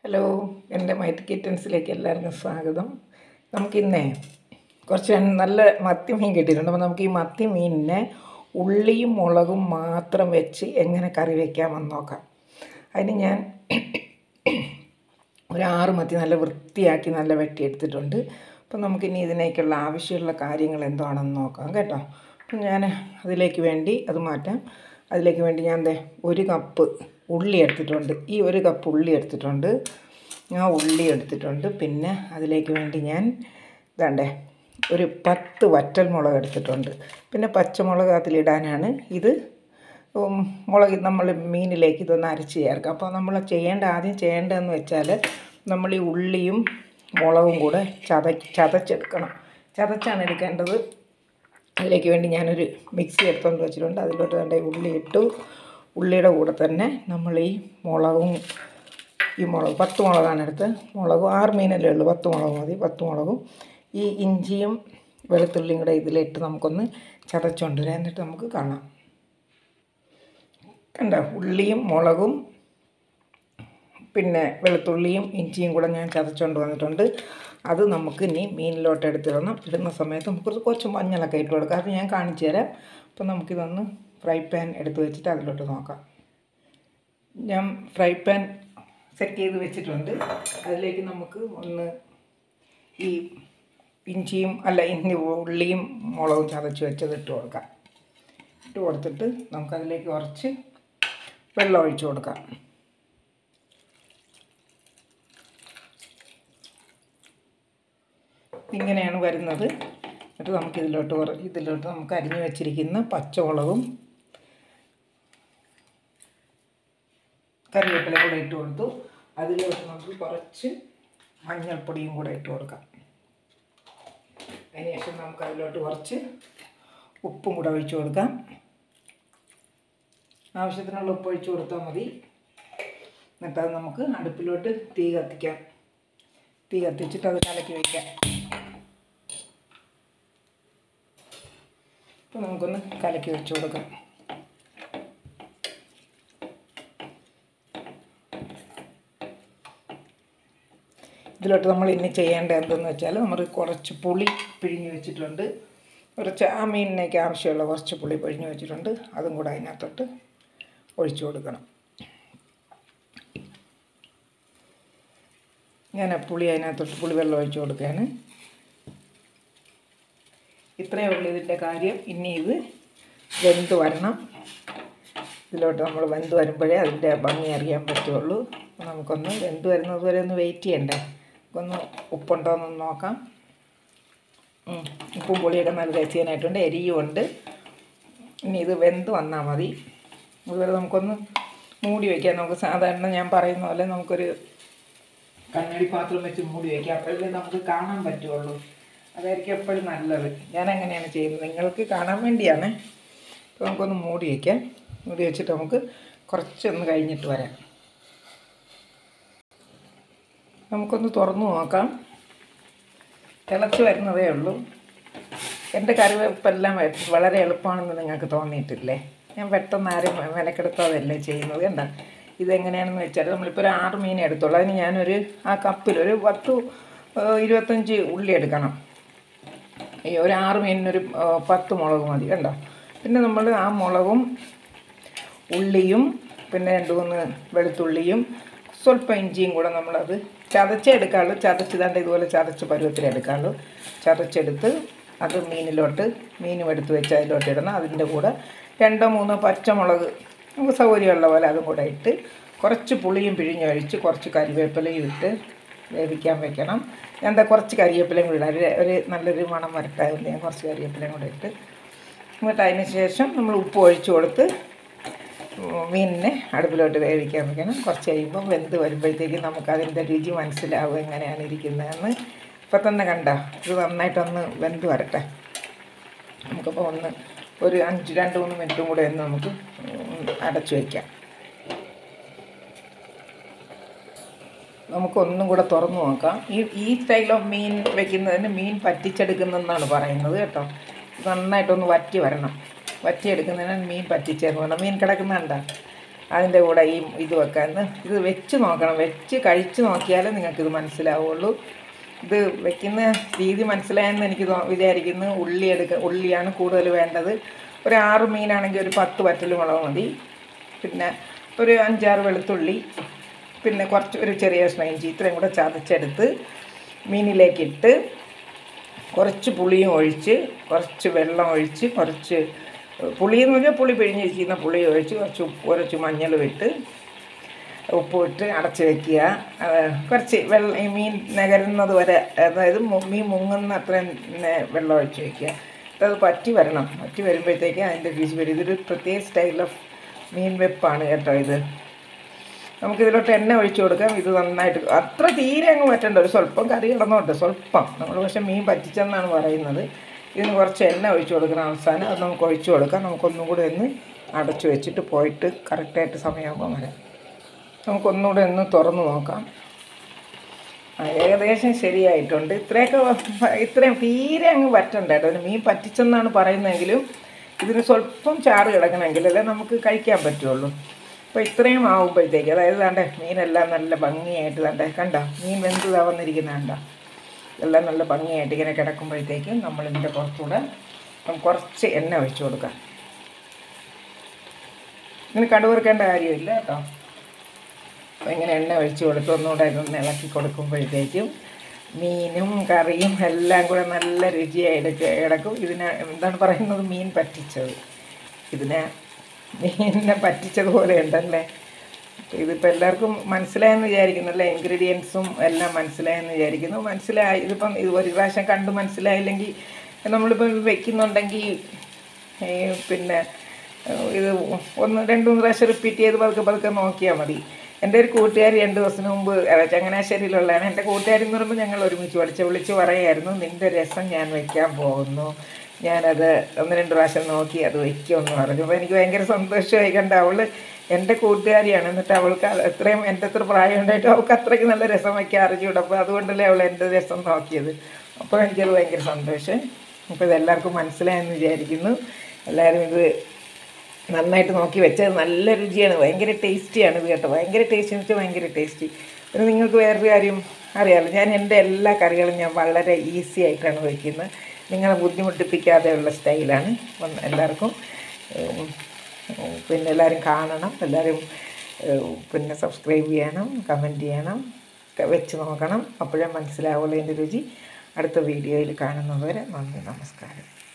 hello എൻ്റെ might കിറ്റൻസിലേക്ക് എല്ലാവർക്കും സ്വാഗതം നമുക്കിന്നേ കുറച്ച് നല്ല മത്തി മീൻ കിട്ടിയിട്ടുണ്ട് അപ്പോൾ നമുക്ക് ഈ മത്തി മീനിനെ ഉള്ളിയും മുളകും മാത്രം വെച്ച് എങ്ങനെ കറി വയ്ക്കാമെന്ന് നോക്കാം അതിന് ഞാൻ ഒരു ആറ് മത്തി നല്ല വൃത്തിയാക്കി നല്ല വെട്ടിയെടുത്തിട്ടുണ്ട് അപ്പം നമുക്കിനി ഇതിനേക്കുള്ള ആവശ്യമുള്ള കാര്യങ്ങൾ എന്താണെന്ന് നോക്കാം കേട്ടോ അപ്പം ഞാൻ അതിലേക്ക് വേണ്ടി അത് മാറ്റാം അതിലേക്ക് വേണ്ടി ഞാൻ ദേ ഒരു കപ്പ് ഉള്ളി എടുത്തിട്ടുണ്ട് ഈ ഒരു കപ്പ് ഉള്ളി എടുത്തിട്ടുണ്ട് ഞാൻ ഉള്ളി എടുത്തിട്ടുണ്ട് പിന്നെ അതിലേക്ക് വേണ്ടി ഞാൻ ഇതാണ്ടേ ഒരു പത്ത് വറ്റൽ മുളക് എടുത്തിട്ടുണ്ട് പിന്നെ പച്ചമുളക് അതിലിടാനാണ് ഇത് ഉം, മുളക് നമ്മൾ മീനിലേക്ക് ഇതൊന്ന് അരച്ച് ചേർക്കാം അപ്പോൾ നമ്മൾ ചെയ്യേണ്ട ആദ്യം ചെയ്യേണ്ടതെന്ന് വെച്ചാൽ നമ്മൾ ഈ ഉള്ളിയും മുളകും കൂടെ ചത ചതച്ചെടുക്കണം ചതച്ചാണ് എടുക്കേണ്ടത് അതിലേക്ക് വേണ്ടി ഞാനൊരു മിക്സി എടുത്തുകൊണ്ട് വെച്ചിട്ടുണ്ട് അതിലോട്ട് വേണ്ട ഉള്ളി ഇട്ടു ഉള്ളിയുടെ കൂടെ തന്നെ നമ്മൾ ഈ മുളകും ഈ മുളക് പത്ത് മുളകാണ് എടുത്ത് മുളകും ആറ് മീനല്ലേ ഉള്ളൂ പത്ത് മുളക് മതി പത്ത് മുളകും ഈ ഇഞ്ചിയും വെളുത്തുള്ളിയും കൂടെ ഇതിലിട്ട് നമുക്കൊന്ന് ചതച്ചുകൊണ്ട് വരാം എന്നിട്ട് നമുക്ക് കാണാം കണ്ട ഉള്ളിയും മുളകും പിന്നെ വെളുത്തുള്ളിയും ഇഞ്ചിയും കൂടെ ഞാൻ ചതച്ചുകൊണ്ട് വന്നിട്ടുണ്ട് അത് നമുക്ക് ഇനി മീനിലോട്ട് എടുത്തിടണം ഇടുന്ന സമയത്ത് നമുക്ക് കുറച്ച് കുറച്ച് മഞ്ഞളൊക്കെ ഇട്ട് കൊടുക്കാം അത് ഞാൻ കാണിച്ചു തരാം അപ്പം നമുക്കിതൊന്ന് ഫ്രൈ പാൻ എടുത്ത് വെച്ചിട്ട് അതിലോട്ട് നോക്കാം ഞാൻ ഫ്രൈ പാൻ സെറ്റ് ചെയ്ത് വെച്ചിട്ടുണ്ട് അതിലേക്ക് നമുക്ക് ഒന്ന് ഈ ഇഞ്ചിയും അല്ല ഇഞ്ചി ഉള്ളിയും മുളകും ചതച്ച് വെച്ചത് ഇട്ട് കൊടുക്കാം ഇട്ട് കൊടുത്തിട്ട് നമുക്കതിലേക്ക് കുറച്ച് വെള്ളം ഒഴിച്ച് കൊടുക്കാം ഇങ്ങനെയാണ് വരുന്നത് എന്നിട്ട് നമുക്ക് ഇതിലോട്ട് കുറ- ഇതിലോട്ട് നമുക്ക് അരിഞ്ഞു വെച്ചിരിക്കുന്ന പച്ചമുളകും കറിവേപ്പില കൂടെ ഇട്ട് കൊടുത്തു അതിലോട്ട് നമുക്ക് കുറച്ച് മഞ്ഞൾപ്പൊടിയും കൂടെ ഇട്ട് കൊടുക്കാം അതിനുശേഷം നമുക്ക് അതിലോട്ട് കുറച്ച് ഉപ്പും കൂടെ ഒഴിച്ച് കൊടുക്കാം ആവശ്യത്തിനുള്ള ഉപ്പ് ഒഴിച്ച് കൊടുത്താൽ മതി എന്നിട്ട് അത് നമുക്ക് അടുപ്പിലോട്ട് തീ കത്തിക്കാം തീ കത്തിച്ചിട്ട് അത് കലക്കി വയ്ക്കാം അപ്പോൾ നമുക്കൊന്ന് കലക്കി വെച്ച് കൊടുക്കാം ഇതിലോട്ട് നമ്മൾ ഇനി ചെയ്യേണ്ടത് എന്തെന്ന് വെച്ചാൽ നമ്മൾ കുറച്ച് പുളി പിഴിഞ്ഞ് വെച്ചിട്ടുണ്ട് കുറച്ച് ആ മീനിനേക്ക് ആവശ്യമുള്ള കുറച്ച് പുളി പിഴിഞ്ഞ് വെച്ചിട്ടുണ്ട് അതും കൂടെ അതിനകത്തോട്ട് ഒഴിച്ചു കൊടുക്കണം ഞാൻ ആ പുളി അതിനകത്തോട്ട് പുളി വെള്ളം ഒഴിച്ചു കൊടുക്കുകയാണ് ഇത്രയേ ഉള്ളൂ ഇതിൻ്റെ കാര്യം ഇനി ഇത് വെന്ത് വരണം ഇതിലോട്ട് നമ്മൾ വെന്ത് വരുമ്പോഴേ അതിൻ്റെ ഭംഗി അറിയാൻ പറ്റുള്ളൂ അപ്പോൾ നമുക്കൊന്ന് വെന്ത് വരുന്നത് വരെ ഒന്ന് വെയിറ്റ് ചെയ്യണ്ടേ നമുക്കൊന്ന് ഉപ്പുണ്ടോ എന്നൊന്ന് നോക്കാം ഉം, ഉപ്പും പുളിയൊക്കെ നല്ല രസിക്കാനായിട്ടുണ്ട് എരിയും ഉണ്ട് ഇനി ഇത് വെന്ത് വന്നാൽ മതി അതുപോലെ നമുക്കൊന്ന് മൂടി വയ്ക്കാം നമുക്ക് സാധാരണ ഞാൻ പറയുന്ന പോലെ നമുക്കൊരു കണ്ണാടി പാത്രം വെച്ച് മൂടി വയ്ക്കാം അപ്പോഴല്ലേ നമുക്ക് കാണാൻ പറ്റുള്ളൂ അതായിരിക്കും എപ്പോഴും നല്ലത് ഞാൻ അങ്ങനെയാണ് ചെയ്യുന്നത് നിങ്ങൾക്ക് കാണാൻ വേണ്ടിയാണ് അപ്പോൾ നമുക്കൊന്ന് മൂടി വയ്ക്കാം മൂടി വെച്ചിട്ട് നമുക്ക് കുറച്ചൊന്ന് കഴിഞ്ഞിട്ട് വരാം നമുക്കൊന്ന് തുറന്നു നോക്കാം തിളച്ച് വരുന്നതേ ഉള്ളൂ എൻ്റെ കറിവേപ്പെല്ലാം വെ- വളരെ എളുപ്പമാണെന്ന് നിങ്ങൾക്ക് തോന്നിയിട്ടില്ലേ ഞാൻ പെട്ടെന്ന് ആരും മെനക്കെടുത്താതല്ലേ ചെയ്യുന്നത് കണ്ട ഇതെങ്ങനെയാണെന്ന് വെച്ചാൽ നമ്മളിപ്പോൾ ഒരു ആറ് മീൻ എടുത്തോളൂ അതിന് ഞാനൊരു ആ കപ്പിൽ ഒരു പത്ത് ഏഹ്, ഇരുപത്തഞ്ച് ഉള്ളി എടുക്കണം ഈ ഒരു ആറ് മീനിനൊരു ഏഹ്, പത്ത് മുളക് മതി കണ്ടോ പിന്നെ നമ്മൾ ആ മുളകും ഉള്ളിയും പിന്നെ രണ്ട് മൂന്ന് വെളുത്തുള്ളിയും സ്വല്പം ഇഞ്ചിയും കൂടെ നമ്മളത് ചതച്ചേ എടുക്കാള്ളൂ ചതച്ച് ദാണ്ട് ഇതുപോലെ ചതച്ച് പരുവത്തിലെടുക്കാള്ളൂ ചതച്ചെടുത്ത് അത് മീനിലോട്ട് മീനും എടുത്ത് വെച്ച് അതിലോട്ട് ഇടണം അതിൻ്റെ കൂടെ രണ്ടോ മൂന്നോ പച്ചമുളക് നമുക്ക് സൗകര്യമുള്ള പോലെ അതും കൂടെ ഇട്ട് കുറച്ച് പുളിയും പിഴിഞ്ഞൊഴിച്ച് കുറച്ച് കരിവേപ്പിലയും ഇട്ട് വേവിക്കാൻ വെക്കണം ഞാൻ എന്താ കുറച്ച് കരിവേപ്പിലയും കൂടി ഇടാം ഒരു ഒരു നല്ലൊരു മണം വരട്ടായതുകൊണ്ട് ഞാൻ കുറച്ച് കരിവേപ്പിലയും കൂടെ ഇട്ട് എന്നിട്ട് അതിന് ശേഷം നമ്മൾ ഉപ്പ് ഒഴിച്ച് കൊടുത്ത് മീനിനെ അടുപ്പിലോട്ട് വേവിക്കാൻ വെക്കണം കുറച്ച് കഴിയുമ്പോൾ വെന്ത് വരുമ്പോഴത്തേക്കും നമുക്കതിൻ്റെ രുചി മനസ്സിലാവും എങ്ങനെയാണ് ഇരിക്കുന്നതെന്ന് ഇപ്പം തന്നെ കണ്ട ഇത് നന്നായിട്ടൊന്ന് വെന്ത് വരട്ടെ നമുക്കപ്പോൾ ഒന്ന് ഒരു അഞ്ച് രണ്ട് മൂന്ന് മിനിറ്റും കൂടെ ഒന്ന് നമുക്ക് ഉം അടച്ചു വയ്ക്കാം നമുക്കൊന്നും കൂടെ തുറന്നു നോക്കാം ഈ ഈ സ്റ്റൈൽ ഓഫ് മീൻ വെക്കുന്നതിന് മീൻ പറ്റിച്ചെടുക്കുന്നെന്നാണ് പറയുന്നത് കേട്ടോ നന്നായിട്ടൊന്ന് വറ്റി വരണം വറ്റിയെടുക്കുന്നതിന് മീൻ പറ്റിച്ചേർന്ന് വേണം മീൻ കിടക്കുന്നുണ്ട അതിൻ്റെ കൂടെ ഈ ഇത് വെക്കാൻ ഇത് വെച്ച് നോക്കണം വെച്ച് കഴിച്ച് നോക്കിയാലേ നിങ്ങൾക്കിത് മനസ്സിലാവുള്ളൂ ഇത് വെക്കുന്ന രീതി മനസ്സിലായെന്ന് എനിക്ക് തോ- വിചാരിക്കുന്നു ഉള്ളി എടുക്ക ഉള്ളിയാണ് കൂടുതൽ വേണ്ടത് ഒരു ആറ് മീനാണെങ്കിൽ ഒരു പത്ത് വറ്റൽ മുളക് മതി പിന്നെ ഒരു അഞ്ചാറ് വെളുത്തുള്ളി പിന്നെ കുറച്ച് ഒരു ചെറിയ കഷ്ണം ഇഞ്ചി ഇത്രയും കൂടെ ചതച്ചെടുത്ത് മീനിലേക്കിട്ട് കുറച്ച് പുളിയും ഒഴിച്ച് കുറച്ച് വെള്ളം ഒഴിച്ച് കുറച്ച് പുളി എന്ന് പറഞ്ഞാൽ പുളി പിഴിഞ്ഞിരിക്കുന്ന പുളി ഒഴിച്ച് കുറച്ച് ഉപ്പ് കുറച്ച് മഞ്ഞളും ഇട്ട് ഉപ്പ് ഇട്ട് അടച്ച് വെക്കുക അത് കുറച്ച് വെള്ളം ഈ മീൻ നകരുന്നത് വരെ അതായത് മു- മീൻ മുങ്ങുന്ന അത്രയും നെ- വെള്ളം ഒഴിച്ച് വെക്കുക അത് പറ്റി വരണം പറ്റി വരുമ്പോഴത്തേക്ക് അതിൻ്റെ രുചി വരും ഇതൊരു പ്രത്യേക സ്റ്റൈൽ ഓഫ് മീൻ വെപ്പാണ് കേട്ടോ ഇത് നമുക്കിതിലോട്ട് എണ്ണ ഒഴിച്ചു കൊടുക്കാം ഇത് നന്നായിട്ട് അത്ര തീരെ അങ്ങ് പറ്റണ്ട ഒരു സ്വല്പം കറി കിടന്നോട്ടെ സ്വല്പം നമ്മൾ പക്ഷേ മീൻ പറ്റിച്ചെന്നാണ് പറയുന്നത് ഇതിന് കുറച്ച് എണ്ണ ഒഴിച്ചു കൊടുക്കണം അവസാനം അത് നമുക്ക് ഒഴിച്ചു കൊടുക്കാം നമുക്കൊന്നും കൂടെ ഒന്ന് അടച്ചു വെച്ചിട്ട് പോയിട്ട് കറക്റ്റായിട്ട് സമയമാകുമ്പോൾ വരാം നമുക്കൊന്നുകൂടെ ഒന്ന് തുറന്ന് നോക്കാം ആ, ഏകദേശം ശരിയായിട്ടുണ്ട് ഇത്രയൊക്കെ വ- ഇത്രയും തീരെ അങ്ങ് പറ്റണ്ട കേട്ടോ ഒരു മീൻ പറ്റിച്ചെന്നാണ് പറയുന്നതെങ്കിലും ഇതിന് സ്വല്പം ചാറ് കിടക്കണമെങ്കിലല്ലേ നമുക്ക് കഴിക്കാൻ പറ്റുള്ളൂ അപ്പോൾ ഇത്രയും ആവുമ്പോഴത്തേക്ക് അതായത് വേണ്ടേ മീനെല്ലാം നല്ല ഭംഗിയായിട്ട് വേണ്ടേ കണ്ട മീൻ വെന്ത് വന്നിരിക്കുന്ന കണ്ട എല്ലാം നല്ല ഭംഗിയായിട്ട് ഇങ്ങനെ കിടക്കുമ്പോഴത്തേക്കും നമ്മളിതിൻ്റെ പുറത്തൂടെ നമുക്ക് കുറച്ച് എണ്ണ ഒഴിച്ചു കൊടുക്കാം ഇതിന് കടുവറുക്കേണ്ട കാര്യമില്ല കേട്ടോ അപ്പോൾ ഇങ്ങനെ എണ്ണ ഒഴിച്ച് കൊടുത്ത് ഒന്നുകൂടെ ഇതൊന്ന് ഇളക്കി കൊടുക്കുമ്പോഴത്തേക്കും മീനും കറിയും എല്ലാം കൂടെ നല്ല രുചിയായിട്ട് കിടക്കും ഇതിനെ എന്താണ് പറയുന്നത് മീൻ പറ്റിച്ചത് ഇതിനെ മീനിനെ പറ്റിച്ചതുപോലെ ഉണ്ടല്ലേ ഇതിപ്പോൾ എല്ലാവർക്കും മനസ്സിലായെന്ന് വിചാരിക്കുന്നു അല്ലേ ഇൻഗ്രീഡിയൻസും എല്ലാം മനസ്സിലായെന്ന് വിചാരിക്കുന്നു മനസ്സിലായി ഇതിപ്പം ഇത് ഒരു പ്രാവശ്യം കണ്ട് മനസ്സിലായില്ലെങ്കിൽ നമ്മളിപ്പോൾ വെക്കുന്നുണ്ടെങ്കിൽ ഈ പിന്നെ ഏഹ് ഇത് ഒന്ന് രണ്ട് മൂന്ന് പ്രാവശ്യം റിപ്പീറ്റ് ചെയ്ത് പതുക്കെ പതുക്കെ നോക്കിയാൽ മതി എൻ്റെ ഒരു കൂട്ടുകാരി രണ്ട് ദിവസത്തിന് മുമ്പ് അഹ് ചങ്ങനാശ്ശേരിയിലുള്ളതാണ് എൻ്റെ കൂട്ടുകാരി എന്ന് പറയുമ്പോൾ ഞങ്ങൾ ഒരുമിച്ച് പഠിച്ച് വിളിച്ച് പറയായിരുന്നു നിൻ്റെ രസം ഞാൻ വയ്ക്കാൻ പോകുന്നു ഞാനത് ഒന്ന് രണ്ട് പ്രാവശ്യം നോക്കി അത് വയ്ക്കുമെന്ന് പറഞ്ഞു അപ്പോൾ എനിക്ക് ഭയങ്കര സന്തോഷമായി കണ്ട അവൾ എൻ്റെ കൂട്ടുകാരിയാണ് എന്നിട്ട് അവൾക്ക് അത് എത്രയും എൻ്റെ അത്ര പ്രായം ഉണ്ടായിട്ട് അവൾക്ക് അത്രയ്ക്ക് നല്ല രസം വയ്ക്കാൻ അറിഞ്ഞൂടെ അപ്പോൾ അതുകൊണ്ടല്ലേ അവൾ എൻ്റെ രസം നോക്കിയത് അപ്പോൾ എനിക്കത് ഭയങ്കര സന്തോഷം അപ്പോൾ ഇതെല്ലാവർക്കും മനസ്സിലായെന്ന് വിചാരിക്കുന്നു എല്ലാവരും ഇത് നന്നായിട്ട് നോക്കി വെച്ചത് നല്ല രുചിയാണ് ഭയങ്കര ടേസ്റ്റിയാണ് ഇത് കേട്ടോ ഭയങ്കര ടേസ്റ്റ് എന്ന് വെച്ചാൽ ഭയങ്കര ടേസ്റ്റി പിന്നെ നിങ്ങൾക്ക് വേറൊരു കാര്യം അറിയാമല്ലോ ഞാൻ എൻ്റെ എല്ലാ കറികളും ഞാൻ വളരെ ഈസി ആയിട്ടാണ് വയ്ക്കുന്നത് നിങ്ങളെ ബുദ്ധിമുട്ടിപ്പിക്കാതെയുള്ള സ്റ്റൈലാണ് അപ്പം എല്ലാവർക്കും ഉം, ഉം, പിന്നെ എല്ലാവരും കാണണം എല്ലാവരും ഉം, പിന്നെ സബ്സ്ക്രൈബ് ചെയ്യണം കമൻറ്റ് ചെയ്യണം ക- വെച്ച് നോക്കണം അപ്പോഴേ മനസ്സിലാവുള്ളൂ എൻ്റെ രുചി അടുത്ത വീഡിയോയിൽ കാണുന്നതുവരെ നന്ദി നമസ്കാരം